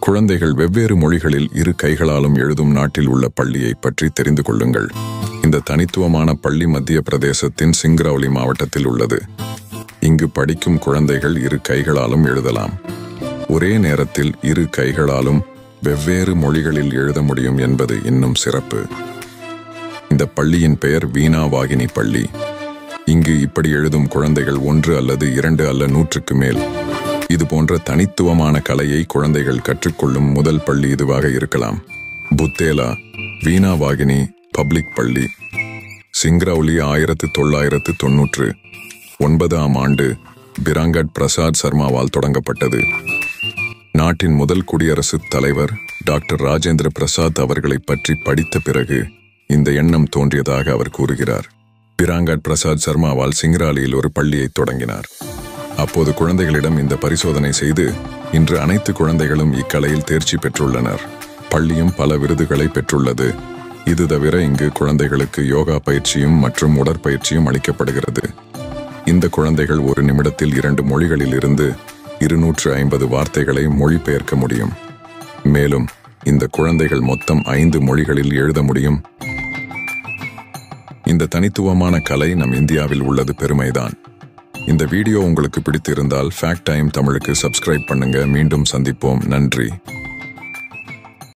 குழந்தைகள் வெவ்வேறு மொழிகளில் இரு கைகளாலும் எழுதும் நாட்டில் உள்ள பள்ளியை பற்றி தெரிந்து கொள்ளுங்கள் இந்த தனித்துவமான பள்ளி மத்திய பிரதேசத்தின் சிங்ரௌலி மாவட்டத்தில் உள்ளது இங்கு படிக்கும் குழந்தைகள் இரு கைகளாலும் எழுதலாம் ஒரே நேரத்தில் இரு கைகளாலும் வெவ்வேறு மொழிகளில் எழுத முடியும் என்பது இன்னும் சிறப்பு இந்த பள்ளியின் பெயர் வீணா வாகினி பள்ளி இங்கு இப்படி எழுதும் குழந்தைகள் ஒன்று அல்லது இரண்டு அல்ல நூற்றுக்கு மேல் இது போன்ற தனித்துவமான கலையை குழந்தைகள் கற்றுக்கொள்ளும் முதல் பள்ளி இதுவாக இருக்கலாம் புத்தேலா வீணா வாகினி பப்ளிக் பள்ளி சிங்ரௌலி ஆயிரத்து தொள்ளாயிரத்து தொன்னூற்று ஒன்பதாம் ஆண்டு பிரங்கட் பிரசாத் சர்மாவால் தொடங்கப்பட்டது நாட்டின் முதல் குடியரசுத் தலைவர் டாக்டர் ராஜேந்திர பிரசாத் அவர்களை பற்றி படித்த பிறகு இந்த எண்ணம் தோன்றியதாக அவர் கூறுகிறார் பிராங்கட் பிரசாத் சர்மாவால் சிங்ராலியில் ஒரு பள்ளியை தொடங்கினார் அப்போது குழந்தைகளிடம் இந்த பரிசோதனை செய்து இன்று அனைத்து குழந்தைகளும் இக்கலையில் தேர்ச்சி பெற்றுள்ளனர் பள்ளியும் பல விருதுகளை பெற்றுள்ளது இது தவிர இங்கு குழந்தைகளுக்கு யோகா பயிற்சியும் மற்றும் உடற்பயிற்சியும் அளிக்கப்படுகிறது இந்த குழந்தைகள் ஒரு நிமிடத்தில் இரண்டு மொழிகளில் இருந்து இருநூற்று ஐம்பது வார்த்தைகளை மொழிபெயர்க்க முடியும் மேலும் இந்த குழந்தைகள் மொத்தம் ஐந்து மொழிகளில் எழுத முடியும் இந்த தனித்துவமான கலை நம் இந்தியாவில் உள்ளது பெருமைதான் இந்த வீடியோ உங்களுக்கு பிடித்திருந்தால் ஃபேக்ட் டைம் தமிழுக்கு சப்ஸ்கிரைப் பண்ணுங்க மீண்டும் சந்திப்போம் நன்றி